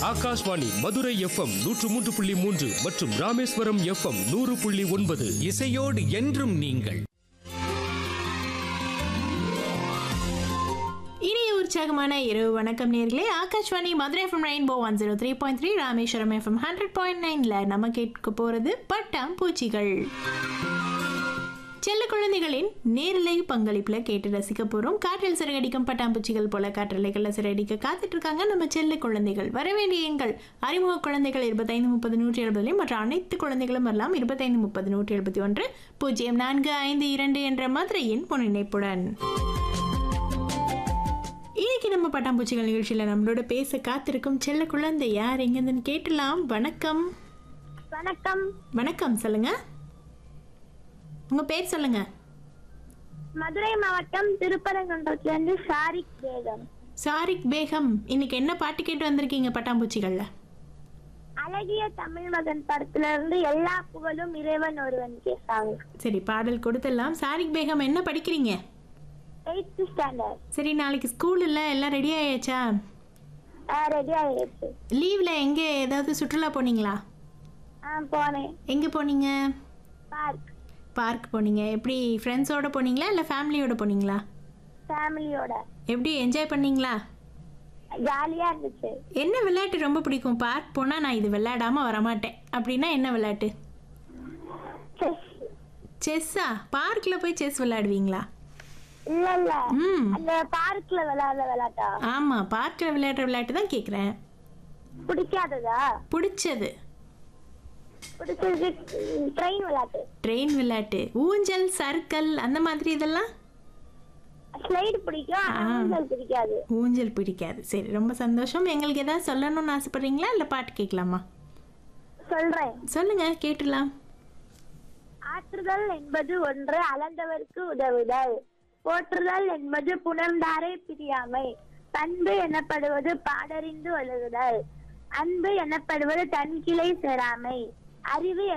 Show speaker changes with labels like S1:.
S1: Akashvani Madurai FM நூற்று மூன்று புள்ளி மூன்று மற்றும் ராமேஸ்வரம் எஃப்எம் நூறு புள்ளி ஒன்பது
S2: இசையோடு என்றும் நீங்கள்
S3: இனிய உற்சாகமான இரவு வணக்கம் நேர்களே Akashvani Madurai FM rainbow one zero three point three Rameswaram FM hundred point நைன்ல நம்ம கேட்க போறது பட்டாம் பூச்சிகள் செல்ல குழந்தைகளின் நேரலை பங்களிப்புல கேட்டு ரசிக்க போறோம் காற்றில் சிறகடிக்கும் பட்டாம்பூச்சிகள் போல காற்றலைகள்ல சிறகடிக்க காத்துட்டு இருக்காங்க நம்ம செல்ல குழந்தைகள் வரவேண்டிய எங்கள் அறிமுக குழந்தைகள் இருபத்தைந்து முப்பது நூற்றி எழுபதுலையும் மற்ற அனைத்து குழந்தைகளும் வரலாம் இருபத்தைந்து முப்பது நூற்றி எழுபத்தி ஒன்று பூஜ்ஜியம் நான்கு ஐந்து இரண்டு என்ற மதுரையின் பொன்னிணைப்புடன் இன்னைக்கு நம்ம பட்டாம்பூச்சிகள் நிகழ்ச்சியில் நம்மளோட பேச காத்திருக்கும் செல்ல குழந்தை யார் எங்கேருந்துன்னு கேட்டலாம் வணக்கம்
S4: வணக்கம்
S3: வணக்கம் சொல்லுங்க உங்க பேர் சொல்லுங்க
S4: மதுரை மாவட்டம் திருப்பரங்குன்றத்திலிருந்து ஷாரிக் பேகம்
S3: சாரிக் பேகம் இன்னைக்கு என்ன பாட்டு கேட்டு வந்திருக்கீங்க பட்டாம்பூச்சிகள்ல
S4: அழகிய தமிழ் மகன் படத்துல இருந்து எல்லா புகழும் இறைவன் ஒருவன் கேட்டாங்க
S3: சரி பாடல் கொடுத்துடலாம் சாரிக் பேகம் என்ன படிக்கிறீங்க
S4: எயித்து ஸ்டாண்டர்ட்
S3: சரி நாளைக்கு ஸ்கூல் இல்லை எல்லாம் ரெடி ஆயாச்சா
S4: ரெடி ஆயிடுச்சு
S3: லீவில் எங்கே ஏதாவது சுற்றுலா போனீங்களா
S4: ஆ போனேன்
S3: எங்கே போனீங்க
S4: பார்க்
S3: பார்க் போனீங்க எப்படி ஃப்ரெண்ட்ஸோட போனீங்களா இல்லை ஃபேமிலியோட போனீங்களா
S4: ஃபேமிலியோட
S3: எப்படி என்ஜாய் பண்ணீங்களா
S4: ஜாலியா இருந்துச்சு
S3: என்ன விளையாட்டு ரொம்ப பிடிக்கும் பார்க் போனால் நான் இது விளையாடாம வரமாட்டேன் அப்படின்னா என்ன விளையாட்டு
S4: செஸ்
S3: செஸ்ஸா பார்க்கில் போய் செஸ் விளையாடுவீங்களா
S4: இல்ல இல்ல
S3: ம்
S4: அந்த பார்க்ல விளையாடுற விளையாட்டா
S3: ஆமாம் பார்க்கில் விளையாடுற விளையாட்டு தான் கேட்குறேன்
S4: பிடிக்காததா
S3: பிடிச்சது
S4: பிடிச்சது ட்ரெயின் விளையாட்டு
S3: ட்ரெயின் விளையாட்டு ஊஞ்சல் சர்க்கல் அந்த மாதிரி இதெல்லாம்
S4: ஸ்லைடு பிடிக்கும் ஆனா ஊஞ்சல் பிடிக்காது
S3: ஊஞ்சல் பிடிக்காது சரி ரொம்ப சந்தோஷம் எங்களுக்கு ஏதாவது சொல்லணும்னு ஆசைப்படுறீங்களா இல்லை பாட்டு கேட்கலாமா
S4: சொல்றேன்
S3: சொல்லுங்க கேட்டுடலாம்
S4: ஆற்றுதல் என்பது ஒன்று அளந்தவர்க்கு உதவுதல் போற்றுதல் என்பது புணர்ந்தாரை பிரியாமை பண்பு எனப்படுவது பாடறிந்து ஒழுகுதல் அன்பு எனப்படுவது தன் கிளை சேராமை அறிவு